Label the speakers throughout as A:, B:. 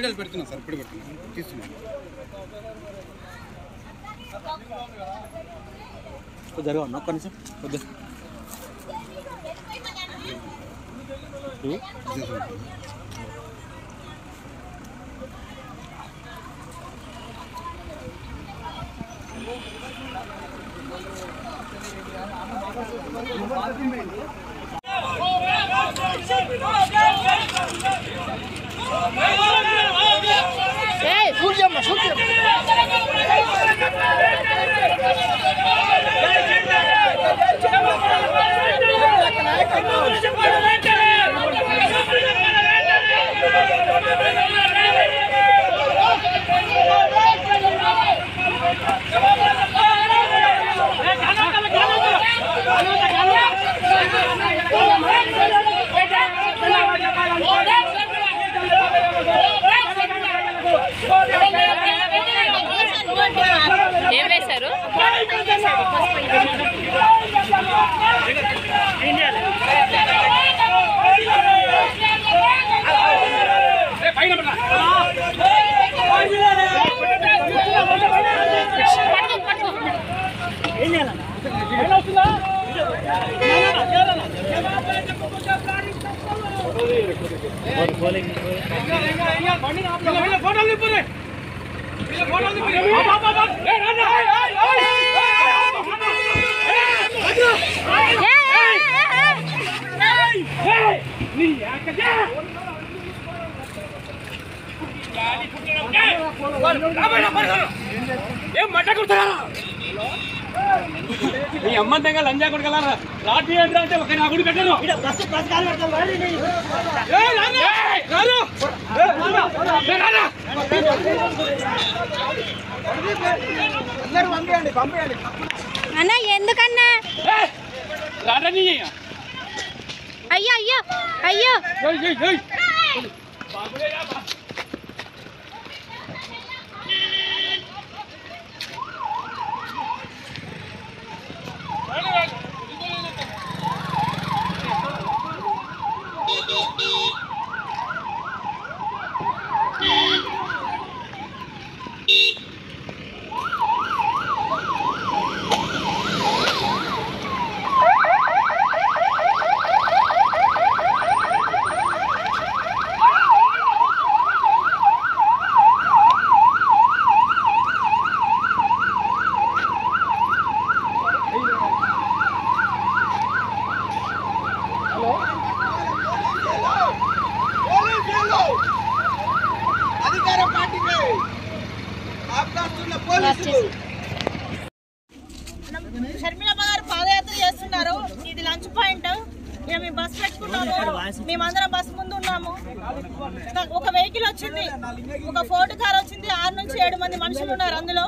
A: వీడియోలు పెడుతున్నాం సార్ ఇప్పుడు పెడుతున్నాం తీస్తున్నాం
B: జరగవు ఒక్క నిమిషం కొద్ది
C: ఏం వేశారు
D: ఏం మట్ట కుడతారా నీ అమ్మ దగ్గర లంజా కొడుకలా లాఠీ అంటే అంటే ఒక నా గుడి పెట్టను ఏయ్, రాను! ఏయ్, రాను! ఏయ్, రాను! ఏయ్, రాను!
C: అన్న ఎందుకన్నా
D: ఏయ్, రారా నీ
C: అయ్యో అయ్యో అయ్యో
D: ఏయ్, ఏయ్, ఏయ్.
E: షర్మిల గారు పాదయాత్ర చేస్తున్నారు ఇది లంచ్ పాయింట్ ఇక మేము బస్ పెట్టుకున్నాము మేమందరం బస్ ముందు ఉన్నాము ఒక- ఒక వెహికల్ వచ్చింది ఒక ఫోర్ట్ కార్ వచ్చింది ఆరు నుంచి ఏడు మంది మనుషులు ఉన్నారు అందులో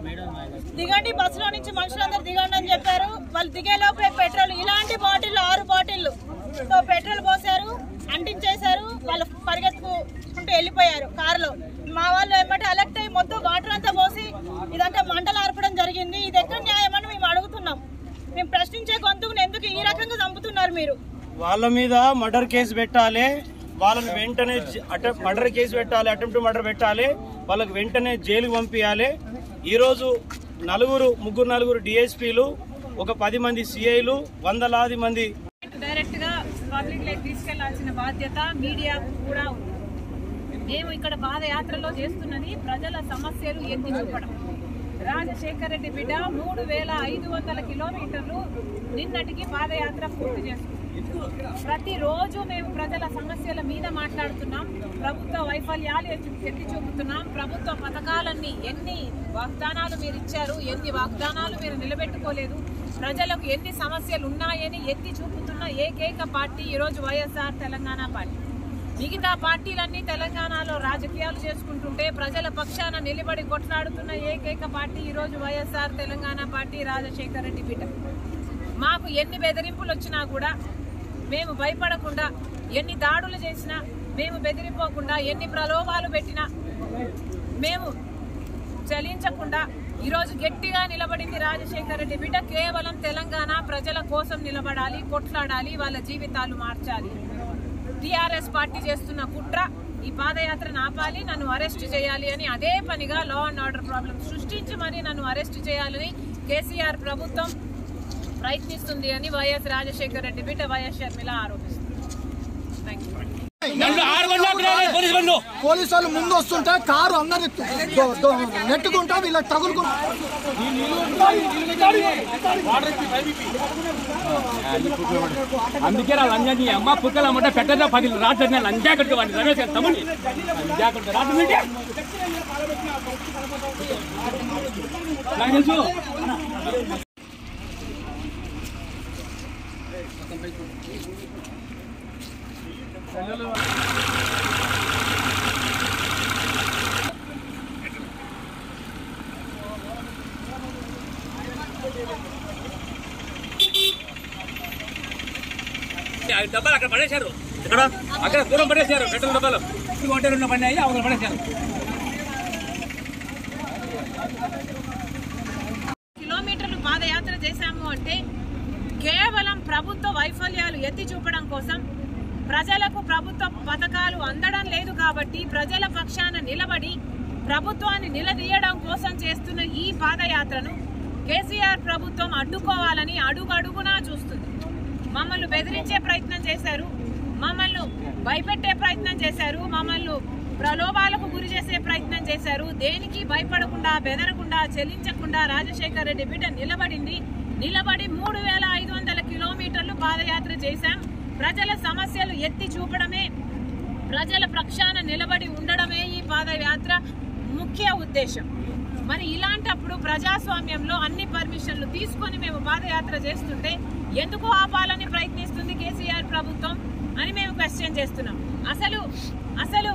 E: దిగండి బస్సులో నుంచి మనుషులందరూ దిగండి అని చెప్పారు వాళ్ళు దిగేలోపే పెట్రోల్ ఇలాంటి బాటిల్ ఆరు బాటిల్లు తో పెట్రోల్ పోసారు అంటించేశారు వాళ్ళు పరిగెత్తుకుంటూ వెళ్ళిపోయారు కారులో మా వాళ్ళు ఏమంటే అలర్ట్ అయ్యి మొత్తం వాటర్ అంతా పోసి ఇదంతా మంటలు ఆర్పడం జరిగింది ఇది ఎక్కడ న్యాయం అని మేము అడుగుతున్నాం మేము ప్రశ్నించే గొంతుకుని ఎందుకు ఈ రకంగా చంపుతున్నారు మీరు
B: వాళ్ళ మీద మర్డర్ కేసు పెట్టాలి వాళ్ళని వెంటనే మర్డర్ కేసు పెట్టాలి అటెంప్ట్ మర్డర్ పెట్టాలి వాళ్ళకి వెంటనే జైలుకి పంపించాలి ఈరోజు నలుగురు ముగ్గురు నలుగురు డిఎస్పీలు ఒక పది మంది సిఐలు వందలాది మంది
F: డైరెక్ట్ గా పబ్లిక్ లైక్ తీసుకెళ్లాల్సిన బాధ్యత మీడియా కూడా ఉంది మేము ఇక్కడ పాదయాత్రలో చేస్తున్నది ప్రజల సమస్యలు ఎత్తి చూపడం రాజశేఖర రెడ్డి బిడ్డ మూడు వేల ఐదు వందల కిలోమీటర్లు నిన్నటికి పాదయాత్ర పూర్తి చేస్తుంది ప్రతిరోజు మేము ప్రజల సమస్యల మీద మాట్లాడుతున్నాం ప్రభుత్వ వైఫల్యాలు ఎత్తి ఎత్తి చూపుతున్నాం ప్రభుత్వ పథకాలన్నీ ఎన్ని వాగ్దానాలు మీరు ఇచ్చారు ఎన్ని వాగ్దానాలు మీరు నిలబెట్టుకోలేదు ప్రజలకు ఎన్ని సమస్యలు ఉన్నాయని ఎత్తి చూపుతున్న ఏకైక పార్టీ ఈరోజు వైఎస్ఆర్ తెలంగాణ పార్టీ మిగతా పార్టీలన్నీ తెలంగాణలో రాజకీయాలు చేసుకుంటుంటే ప్రజల పక్షాన నిలబడి కొట్లాడుతున్న ఏకైక పార్టీ ఈరోజు వైఎస్ఆర్ తెలంగాణ పార్టీ రాజశేఖర రెడ్డి బిడ్డ మాకు ఎన్ని బెదిరింపులు వచ్చినా కూడా మేము భయపడకుండా ఎన్ని దాడులు చేసినా మేము బెదిరిపోకుండా ఎన్ని ప్రలోభాలు పెట్టినా మేము చలించకుండా ఈరోజు గట్టిగా నిలబడింది రాజశేఖర రెడ్డి బిడ్డ కేవలం తెలంగాణ ప్రజల కోసం నిలబడాలి కొట్లాడాలి వాళ్ళ జీవితాలు మార్చాలి టిఆర్ఎస్ పార్టీ చేస్తున్న కుట్ర ఈ పాదయాత్రను ఆపాలి నన్ను అరెస్ట్ చేయాలి అని అదే పనిగా లా అండ్ ఆర్డర్ ప్రాబ్లం సృష్టించి మరి నన్ను అరెస్ట్ చేయాలని కేసీఆర్ ప్రభుత్వం ప్రయత్నిస్తుంది అని వైఎస్ రాజశేఖర రెడ్డి బిడ్డ వైఎస్ షర్మిల ఆరోపిస్తుంది థ్యాంక్ యూ
D: నన్ను ఆరు గంటలకు రాలేదు పోలీసు బండ్లు
G: పోలీసు వాళ్ళు ముందు వస్తుంటే కారు అందరి దో- దో- నెట్టుకుంటా వీళ్ళకి తగులుకుంటా
D: అందుకే నా లంజాన్ని అమ్మ పుక్కలు అమ్మంటే పెట్టదా పది రాత్రి లంజా కట్టు వాడిని రమేష్ గారు తమ్ముడి లంజా కట్టు రాత్రి నుండి నాకు తెలుసు ఆ డబ్బాలు అక్కడ పడేశారు ఇక్కడ అక్కడ దూరం పడేశారు పెట్రోల్ డబ్బాలు ఈ హోటల్ ఉన్న పడినాయి అవతల పడేశారు
F: కిలోమీటర్లు పాదయాత్ర చేశాము అంటే కేవలం ప్రభుత్వ వైఫల్యాలు ఎత్తి చూపడం కోసం ప్రజలకు ప్రభుత్వ పథకాలు అందడం లేదు కాబట్టి ప్రజల పక్షాన నిలబడి ప్రభుత్వాన్ని నిలదీయడం కోసం చేస్తున్న ఈ పాదయాత్రను కేసీఆర్ ప్రభుత్వం అడ్డుకోవాలని అడుగడుగునా చూస్తుంది మమ్మల్ని బెదిరించే ప్రయత్నం చేశారు మమ్మల్ని భయపెట్టే ప్రయత్నం చేశారు మమ్మల్ని ప్రలోభాలకు గురి చేసే ప్రయత్నం చేశారు దేనికి భయపడకుండా బెదరకుండా చెల్లించకుండా రాజశేఖర్ రెడ్డి బిడ్డ నిలబడింది నిలబడి మూడు వేల ఐదు వందల కిలోమీటర్లు పాదయాత్ర చేశాం ప్రజల సమస్యలు ఎత్తి చూపడమే ప్రజల పక్షాన నిలబడి ఉండడమే ఈ పాదయాత్ర ముఖ్య ఉద్దేశం మరి ఇలాంటప్పుడు ప్రజాస్వామ్యంలో అన్ని పర్మిషన్లు తీసుకొని మేము పాదయాత్ర చేస్తుంటే ఎందుకు ఆపాలని ప్రయత్నిస్తుంది కేసీఆర్ ప్రభుత్వం అని మేము క్వశ్చన్ చేస్తున్నాం అసలు అసలు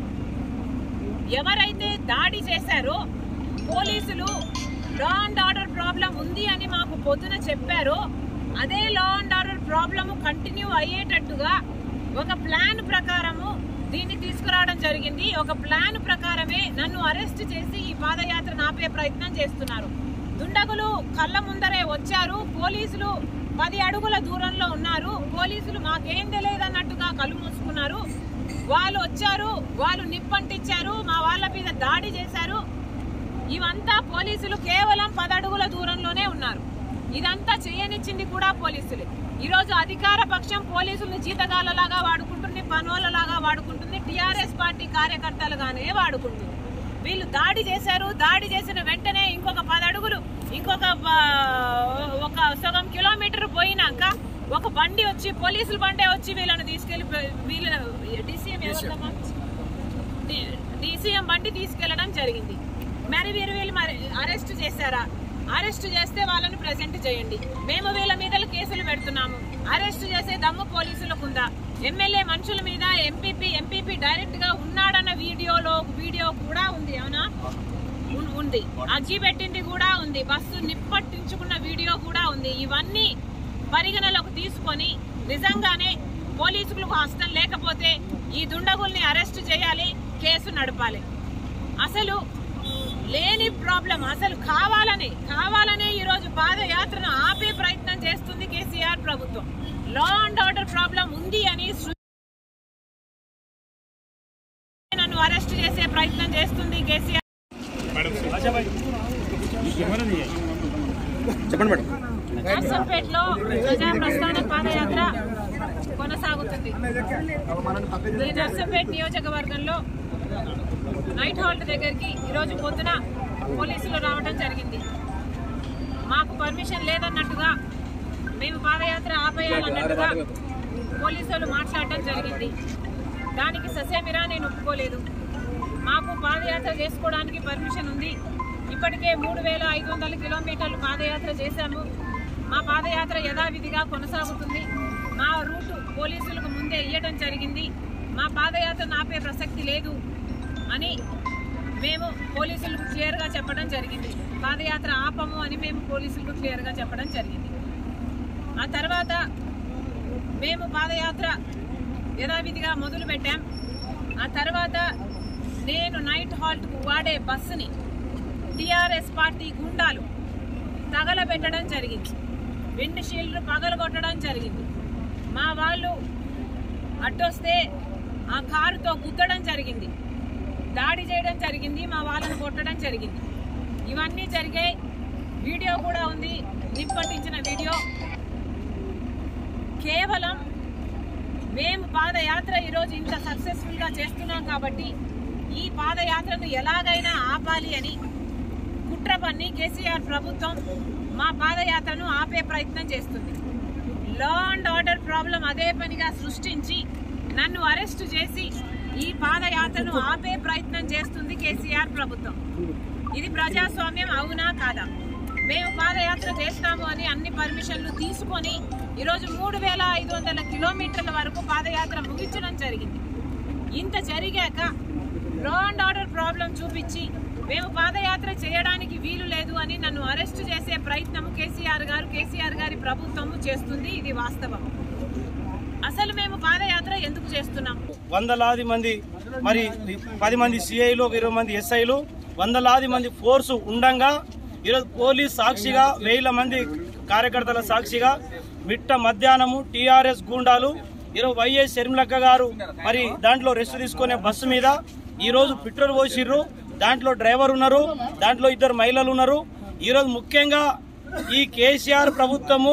F: ఎవరైతే దాడి చేశారో పోలీసులు లా అండ్ ఆర్డర్ ప్రాబ్లం ఉంది అని మాకు పొద్దున చెప్పారో అదే law and order problem continue అయ్యేటట్టుగా ఒక ప్లాన్ ప్రకారము దీన్ని తీసుకురావడం జరిగింది ఒక ప్లాన్ ప్రకారమే నన్ను అరెస్ట్ చేసి ఈ పాదయాత్ర ఆపే ప్రయత్నం చేస్తున్నారు దుండగులు కళ్ళ ముందరే వచ్చారు పోలీసులు పది అడుగుల దూరంలో ఉన్నారు పోలీసులు మాకేం తెలియదన్నట్టుగా కళ్ళు మూసుకున్నారు వాళ్ళు వచ్చారు వాళ్ళు నిప్పంటించారు మా వాళ్ళ మీద దాడి చేశారు ఇవంతా పోలీసులు కేవలం పదడుగుల దూరంలోనే ఉన్నారు ఇదంతా చేయనిచ్చింది కూడా పోలీసులే ఈ రోజు అధికార పక్షం పోలీసుల్ని జీతగాళ్ళలాగా వాడుకుంటుంది పనులలాగా వాడుకుంటుంది టిఆర్ఎస్ పార్టీ కార్యకర్తలుగానే వాడుకుంటుంది వీళ్ళు దాడి చేశారు దాడి చేసిన వెంటనే ఇంకొక పదడుగులు ఇంకొక ఆ, ఒక సగం కిలోమీటర్ పోయినాక ఒక బండి వచ్చి పోలీసుల బండే వచ్చి వీళ్ళని తీసుకెళ్లి వీళ్ళ డిసిఎం ఎవరిదమ్మా డీసీఎం బండి తీసుకెళ్లడం జరిగింది మరి వీరు వీళ్ళు మరి అరెస్ట్ చేశారా అరెస్ట్ చేస్తే వాళ్ళని ప్రెజెంట్ చేయండి మేము వీళ్ళ మీద కేసులు పెడుతున్నాము అరెస్ట్ చేసే దమ్ము పోలీసులకు ఉందా ఎమ్మెల్యే మనుషుల మీద ఎంపీపీ ఎంపీపీ డైరెక్ట్ గా ఉన్నాడన్న వీడియోలో వీడియో కూడా ఉంది అవునా ఉన్- ఉంది అగ్గి పెట్టింది కూడా ఉంది బస్సు నిప్పట్టించుకున్న వీడియో కూడా ఉంది ఇవన్నీ పరిగణలోకి తీసుకొని నిజంగానే పోలీసులకు హస్తం లేకపోతే ఈ దుండగుల్ని అరెస్ట్ చేయాలి కేసు నడపాలి అసలు లేని ప్రాబ్లం అసలు కావాలని కావాలనే ఈ రోజు పాదయాత్రను ఆపే ప్రయత్నం చేస్తుంది కేసీఆర్ ప్రభుత్వం లా అండ్ ఆర్డర్ ప్రాబ్లం ఉంది అని సృ- నన్ను అరెస్ట్ చేసే ప్రయత్నం చేస్తుంది కేసీఆర్
A: చెప్పండి మేడం
F: నర్సంపేటలో ప్రజా ప్రస్థాన పాదయాత్ర కొనసాగుతుంది ఈ నర్సంపేట నియోజకవర్గంలో నైట్ హాల్ట్ దగ్గరికి ఈరోజు పొద్దున పోలీసులు రావడం జరిగింది మాకు పర్మిషన్ లేదన్నట్టుగా మేము పాదయాత్ర ఆపేయాలన్నట్టుగా పోలీసులు మాట్లాడటం జరిగింది దానికి ససేమిరా నేను ఒప్పుకోలేదు మాకు పాదయాత్ర చేసుకోవడానికి పర్మిషన్ ఉంది ఇప్పటికే మూడు వేల ఐదు వందల కిలోమీటర్లు పాదయాత్ర చేశాము మా పాదయాత్ర యథావిధిగా కొనసాగుతుంది మా రూటు పోలీసులకు ముందే ఇవ్వడం జరిగింది మా పాదయాత్ర ఆపే ప్రసక్తి లేదు అని మేము పోలీసులకు క్లియర్గా చెప్పడం జరిగింది పాదయాత్ర ఆపము అని మేము పోలీసులకు క్లియర్గా చెప్పడం జరిగింది ఆ తర్వాత మేము పాదయాత్ర యథావిధిగా మొదలు పెట్టాం ఆ తర్వాత నేను నైట్ హాల్ట్కు వాడే బస్సుని టిఆర్ఎస్ పార్టీ గుండాలు తగలబెట్టడం జరిగింది విండ్ షీల్డ్ పగలగొట్టడం జరిగింది మా వాళ్ళు అడ్డొస్తే ఆ కారుతో గుద్దడం జరిగింది దాడి చేయడం జరిగింది మా వాళ్ళని కొట్టడం జరిగింది ఇవన్నీ జరిగాయి వీడియో కూడా ఉంది నిప్పటించిన వీడియో కేవలం మేము పాదయాత్ర ఈరోజు ఇంత సక్సెస్ఫుల్ గా చేస్తున్నాం కాబట్టి ఈ పాదయాత్రను ఎలాగైనా ఆపాలి అని కుట్ర పన్ని కేసీఆర్ ప్రభుత్వం మా పాదయాత్రను ఆపే ప్రయత్నం చేస్తుంది లా అండ్ ఆర్డర్ ప్రాబ్లం అదే పనిగా సృష్టించి నన్ను అరెస్ట్ చేసి ఈ పాదయాత్రను ఆపే ప్రయత్నం చేస్తుంది కేసీఆర్ ప్రభుత్వం ఇది ప్రజాస్వామ్యం అవునా కాదా మేము పాదయాత్ర చేస్తాము అని అన్ని పర్మిషన్లు తీసుకొని ఈరోజు మూడు వేల ఐదు వందల కిలోమీటర్ల వరకు పాదయాత్ర ముగించడం జరిగింది ఇంత జరిగాక లా అండ్ ఆర్డర్ ప్రాబ్లం చూపించి మేము పాదయాత్ర చేయడానికి వీలు లేదు అని నన్ను అరెస్ట్ చేసే ప్రయత్నం కేసీఆర్ గారు కేసీఆర్ గారి ప్రభుత్వము చేస్తుంది ఇది వాస్తవం అసలు మేము పాదయాత్ర ఎందుకు చేస్తున్నాం
B: వందలాది మంది మరి పది మంది సిఐలు ఒక ఇరవై మంది ఎస్ఐలు వందలాది మంది ఫోర్సు ఉండంగా ఈరోజు పోలీస్ సాక్షిగా వేల మంది కార్యకర్తల సాక్షిగా మిట్ట మధ్యాహ్నము టీఆర్ఎస్ గూండాలు ఈరోజు వైఎస్ షర్మిలక్క గారు మరి దాంట్లో రెస్ట్ తీసుకునే బస్సు మీద ఈరోజు పెట్రోల్ పోసిర్రు దాంట్లో డ్రైవర్ ఉన్నారు దాంట్లో ఇద్దరు మహిళలు ఉన్నారు ఈరోజు ముఖ్యంగా ఈ కేసీఆర్ ప్రభుత్వము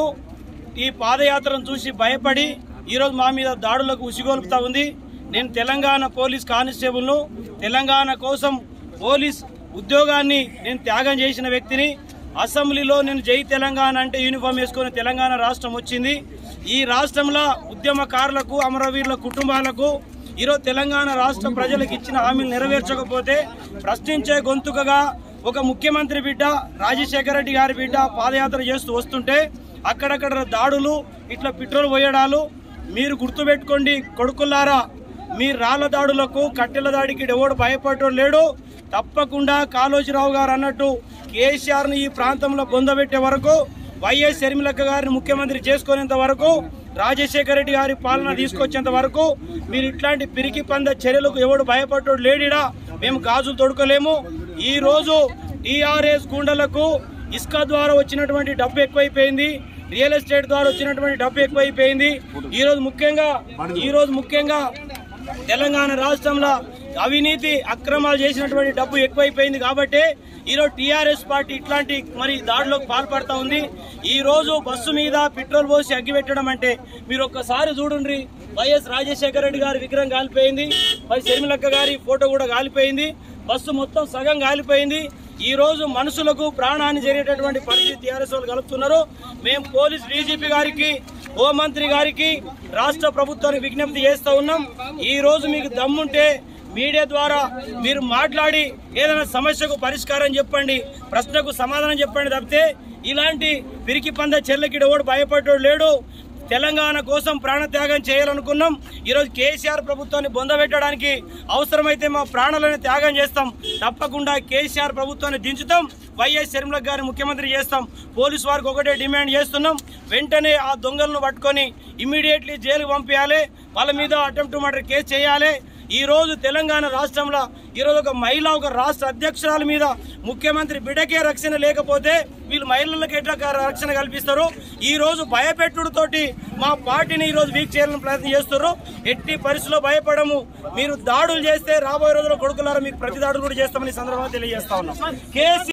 B: ఈ పాదయాత్రను చూసి భయపడి ఈరోజు మా మీద దాడులకు ఉసిగొలుపుతా ఉంది నేను తెలంగాణ పోలీస్ కానిస్టేబుల్ను తెలంగాణ కోసం పోలీస్ ఉద్యోగాన్ని నేను త్యాగం చేసిన వ్యక్తిని అసెంబ్లీలో నేను జై తెలంగాణ అంటే యూనిఫామ్ వేసుకొని తెలంగాణ రాష్ట్రం వచ్చింది ఈ రాష్ట్రంలో ఉద్యమకారులకు అమరవీరుల కుటుంబాలకు ఈరోజు తెలంగాణ రాష్ట్ర ప్రజలకు ఇచ్చిన హామీలు నెరవేర్చకపోతే ప్రశ్నించే గొంతుకగా ఒక ముఖ్యమంత్రి బిడ్డ రాజశేఖర రెడ్డి గారి బిడ్డ పాదయాత్ర చేస్తూ వస్తుంటే అక్కడక్కడ దాడులు ఇట్లా పెట్రోల్ పోయడాలు మీరు గుర్తుపెట్టుకోండి కొడుకులారా మీ రాళ్ల దాడులకు కట్టెల దాడికి ఎవడు భయపడటం లేడు తప్పకుండా కాళోజీరావు గారు అన్నట్టు కేసీఆర్ని ఈ ప్రాంతంలో బొందబెట్టే వరకు వైఎస్ షర్మిలక్క గారిని ముఖ్యమంత్రి చేసుకునేంత వరకు రాజశేఖర రెడ్డి గారి పాలన తీసుకొచ్చేంత వరకు మీరు ఇట్లాంటి పిరికి పంద చర్యలకు ఎవడు భయపడ్డాడు లేడిడా మేము గాజులు తొడుకోలేము ఈ రోజు టీఆర్ఎస్ గుండెలకు ఇసుక ద్వారా వచ్చినటువంటి డబ్బు ఎక్కువైపోయింది రియల్ ఎస్టేట్ ద్వారా వచ్చినటువంటి డబ్బు ఎక్కువైపోయింది ఈ రోజు ముఖ్యంగా ఈ రోజు ముఖ్యంగా తెలంగాణ రాష్ట్రంలో అవినీతి అక్రమాలు చేసినటువంటి డబ్బు ఎక్కువైపోయింది కాబట్టి ఈరోజు టీఆర్ఎస్ పార్టీ ఇట్లాంటి మరి దాడిలోకి పాల్పడతా ఉంది ఈ రోజు బస్సు మీద పెట్రోల్ పోసి అగ్గిపెట్టడం అంటే మీరు ఒక్కసారి చూడండి వైఎస్ రాజశేఖర రెడ్డి గారి విగ్రహం కాలిపోయింది మరి షర్మిలక్క గారి ఫోటో కూడా కాలిపోయింది బస్సు మొత్తం సగం కాలిపోయింది ఈ రోజు మనుషులకు ప్రాణహాని జరిగేటటువంటి పరిస్థితి టీఆర్ఎస్ వాళ్ళు కలుపుతున్నారు మేము పోలీస్ డీజీపీ గారికి హోంమంత్రి గారికి రాష్ట్ర ప్రభుత్వానికి విజ్ఞప్తి చేస్తా ఉన్నాం ఈ రోజు మీకు దమ్ముంటే మీడియా ద్వారా మీరు మాట్లాడి ఏదైనా సమస్యకు పరిష్కారం చెప్పండి ప్రశ్నకు సమాధానం చెప్పండి తప్పితే ఇలాంటి పిరికి పంద చెల్లకి ఎవడు భయపడ్డాడు లేడు తెలంగాణ కోసం ప్రాణత్యాగం చేయాలనుకున్నాం ఈరోజు కేసీఆర్ ప్రభుత్వాన్ని బొందబెట్టడానికి అవసరమైతే మా ప్రాణాలను త్యాగం చేస్తాం తప్పకుండా కేసీఆర్ ప్రభుత్వాన్ని దించుతాం వైఎస్ షర్మిలక్ గారిని ముఖ్యమంత్రి చేస్తాం పోలీసు వారికి ఒకటే డిమాండ్ చేస్తున్నాం వెంటనే ఆ దొంగలను పట్టుకొని ఇమీడియట్లీ జైలుకు పంపించాలి వాళ్ళ మీద అటెంప్ట్ మర్డర్ కేసు చేయాలి ఈ రోజు తెలంగాణ రాష్ట్రంలో ఈ రోజు ఒక మహిళ ఒక రాష్ట్ర అధ్యక్షురాల మీద ముఖ్యమంత్రి బిడకే రక్షణ లేకపోతే వీళ్ళు మహిళలకు ఎట్లా రక్షణ కల్పిస్తారు ఈ రోజు భయపెట్టుడుతోటి మా పార్టీని ఈ రోజు వీక్ చేయాలని ప్రయత్నం చేస్తారు ఎట్టి పరిస్థితుల్లో భయపడము మీరు దాడులు చేస్తే రాబోయే రోజుల్లో కొడుకులారా మీకు ప్రతి దాడులు కూడా చేస్తామని ఈ సందర్భంగా తెలియజేస్తా ఉన్నాం కేసీ